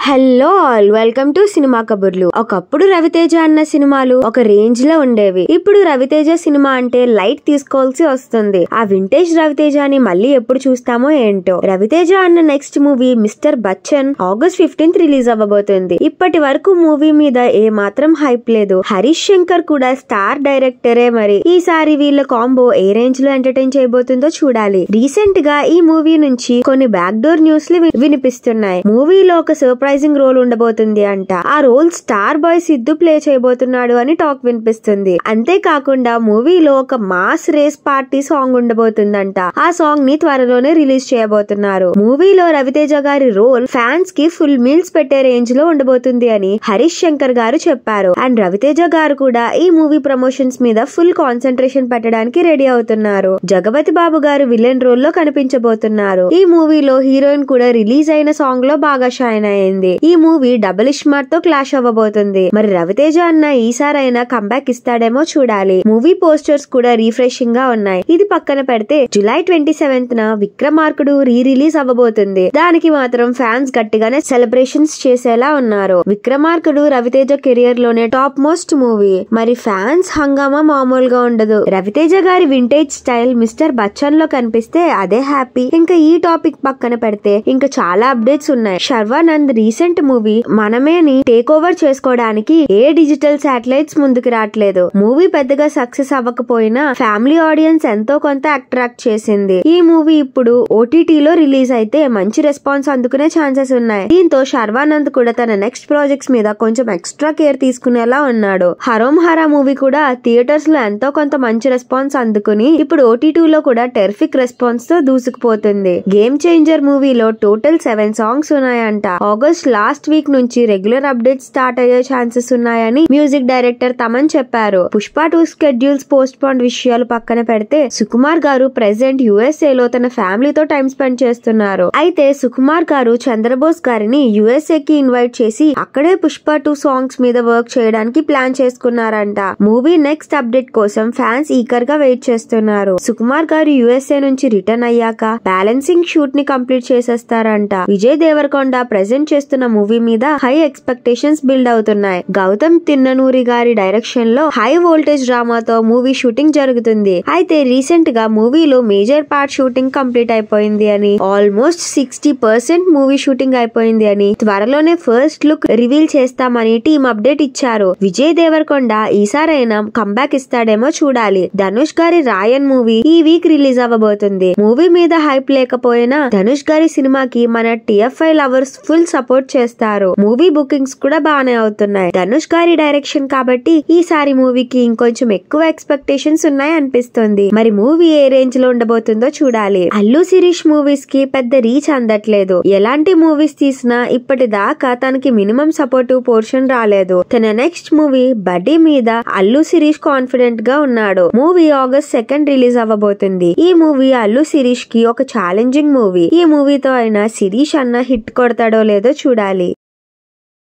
hello all welcome to cinema కబుర్లు ఒకప్పుడు రవితేజ అన్న సినిమాలు ఒక రేంజ్ లో ఉండేవి ఇప్పుడు రవితేజ సినిమా అంటే లైట్ తీసుకోవాల్సి వస్తుంది ఆ వింటేజ్ రవితేజని మళ్ళీ ఎప్పుడు చూస్తామో ఏంటో రవితేజ అన్న next movie mister Bachchan August fifteenth release అవ్వబోతుంది ఇప్పటి వరకు మూవీ మీద ఏ మాత్రం హైప్ లేదు హరీష్ శంకర్ కూడా స్టార్ డైరెక్టరే మరి ఈసారి వీళ్ళ కాంబో ఏ రేంజ్ లో ఎంటర్టైన్ చేయబోతుందో చూడాలి రీసెంట్ గా ఈ మూవీ నుంచి కొన్ని బ్యాక్ డోర్ న్యూస్ లు వి- వినిపిస్తున్నాయి మూవీలో ఒక సర్ప్రైజింగ్ రోల్ ఉండబోతుంది అంట ఆ role star boy Siddhu play చేయబోతున్నాడు అని టాక్ వినిపిస్తుంది అంతేకాకుండా మూవీలో ఒక మాస్ రేస్ పార్టీ సాంగ్ ఉండబోతుందంట ఆ సాంగ్ ని త్వరలోనే రిలీజ్ చేయబోతున్నారు మూవీలో రవితేజ గారి రోల్ ఫ్యాన్స్ కి ఫుల్ మీల్స్ పెట్టే రేంజ్ లో ఉండబోతుంది అని హరీష్ శంకర్ గారు చెప్పారు అండ్ రవితేజ గారు కూడా ఈ మూవీ ప్రమోషన్స్ మీద ఫుల్ కాన్సన్ట్రేషన్ పెట్టడానికి రెడీ అవుతున్నారు జగపతి బాబు గారు విలన్ రోల్ లో కనిపించబోతున్నారు ఈ మూవీలో హీరోయిన్ కూడా రిలీజ్ అయిన సాంగ్ లో బాగా షైన్ అయింది ఈ మూవీ డబుల్ ఇష్మార్ట్ తో క్లాష్ అవ్వబోతుంది మరి రవితేజ అన్న ఈసారైనా కంబ్యాక్ ఇస్తాడేమో చూడాలి మూవీ పోస్టర్స్ కూడా రీఫ్రెషింగ్ గా ఉన్నాయి ఇది పక్కన పెడితే జులై ట్వంటీ సెవెంత్ న విక్రమార్కుడు రీ రిలీజ్ అవ్వబోతుంది దానికి మాత్రం ఫ్యాన్స్ గట్టిగానే సెలబ్రేషన్స్ చేసేలా ఉన్నారు విక్రమార్కుడు రవితేజ కెరియర్ లోనే టాప్ మోస్ట్ మూవీ మరి ఫ్యాన్స్ హంగామా మామూలుగా ఉండదు రవితేజ గారి వింటేజ్ స్టైల్ మిస్టర్ బచ్చన్ లో కనిపిస్తే అదే హ్యాపీ ఇంకా ఈ టాపిక్ పక్కన పెడితే ఇంకా చాలా అప్డేట్స్ ఉన్నాయి శర్వానంద్ రీసెంట్ మూవీ మనమేని టేక్ ఓవర్ చేసుకోవడానికి ఏ డిజిటల్ శాటిలైట్స్ ముందుకు రావట్లేదు మూవీ పెద్దగా సక్సెస్ అవ్వకపోయినా ఫ్యామిలీ ఆడియన్స్ ఎంతో కొంత అట్రాక్ట్ చేసింది ఈ మూవీ ఇప్పుడు ఓటీటీలో రిలీజ్ అయితే మంచి రెస్పాన్స్ అందుకునే ఛాన్సెస్ ఉన్నాయి దీంతో శర్వానంద్ కూడా తన నెక్స్ట్ ప్రాజెక్ట్స్ మీద కొంచెం ఎక్స్ట్రా కేర్ తీసుకునేలా ఉన్నాడు హరోం హరా మూవీ కూడా థియేటర్స్ లో ఎంతో కొంత మంచి రెస్పాన్స్ అందుకుని ఇప్పుడు ఓటీటీ లో కూడా టెర్ఫిక్ రెస్పాన్స్ తో దూసుకుపోతుంది గేమ్ చేంజర్ మూవీలో టోటల్ సెవెన్ సాంగ్స్ ఉన్నాయంట ఆగస్ట్ లాస్ట్ వీక్ నుంచి రెగ్యులర్ అప్డేట్స్ స్టార్ట్ అయ్యే ఛాన్సెస్ ఉన్నాయని మ్యూజిక్ డైరెక్టర్ తమన్ చెప్పారు Pushpa two schedules postpone విషయాలు పక్కన పెడితే సుకుమార్ గారు ప్రెసెంట్ యుఎస్ఏ లో తన ఫ్యామిలీతో టైం స్పెండ్ చేస్తున్నారు అయితే సుకుమార్ గారు చంద్రబోస్ గారిని యుఎస్ఏ కి ఇన్వైట్ చేసి అక్కడే పుష్ప టూ సాంగ్స్ మీద వర్క్ చేయడానికి ప్లాన్ చేసుకున్నారంట మూవీ నెక్స్ట్ అప్డేట్ కోసం ఫ్యాన్స్ ఈకర్ గా వెయిట్ చేస్తున్నారు సుకుమార్ గారు యుఎస్ఏ నుంచి రిటర్న్ అయ్యాక బ్యాలెన్సింగ్ షూట్ ని కంప్లీట్ చేసేస్తారంట విజయ్ దేవరకొండ ప్రెజెంట్ చేస్తున్న మూవీ మీద హై ఎక్స్పెక్టేషన్స్ బిల్డ్ అవుతున్నాయి గౌతమ్ తిన్ననూరి గారి డైరెక్షన్ లో హై వోల్టేజ్ డ్రామాతో మూవీ షూటింగ్ జరుగుతుంది అయితే రీసెంట్ గా మూవీలో మేజర్ పార్ట్ షూటింగ్ కంప్లీట్ అయిపోయింది అని almost sixty percent movie shooting అయిపోయింది అని త్వరలోనే ఫస్ట్ లుక్ రివీల్ చేస్తామని టీం అప్డేట్ ఇచ్చారు విజయ్ దేవరకొండ ఈసారైనా కంబ్యాక్ ఇస్తాడేమో చూడాలి ధనుష్ గారి రాయన్ మూవీ ఈ వీక్ రిలీజ్ అవ్వబోతుంది మూవీ మీద హైప్ లేకపోయినా ధనుష్ గారి సినిమాకి మన టిఎఫ్ఐ లవర్స్ ఫుల్ సపోర్ట్ చేస్తారు మూవీ బుకింగ్స్ కూడా బాగానే అవుతున్నాయి ధనుష్ గారి డైరెక్షన్ కాబట్టి ఈసారి మూవీకి ఇంకొంచెం ఎక్కువ ఎక్స్పెక్టేషన్స్ ఉన్నాయి అనిపిస్తుంది మరి మూవీ ఏ రేంజ్ లో ఉండబోతుందో చూడాలి అల్లు శిరీష్ మూవీస్ కి పెద్ద రీచ్ అందట్లేదు ఎలాంటి మూవీస్ తీసినా ఇప్పటిదాకా తనకి మినిమం సపోర్టివ్ పోర్షన్ రాలేదు తన నెక్స్ట్ మూవీ బడ్డీ మీద అల్లు శిరీష్ కాన్ఫిడెంట్ గా ఉన్నాడు మూవీ ఆగస్ట్ సెకండ్ రిలీజ్ అవ్వబోతుంది ఈ మూవీ అల్లు శిరీష్ కి ఒక ఛాలెంజింగ్ మూవీ ఈ మూవీతో అయినా శిరీష్ అన్న హిట్ కొడతాడో లేదో చూడాలి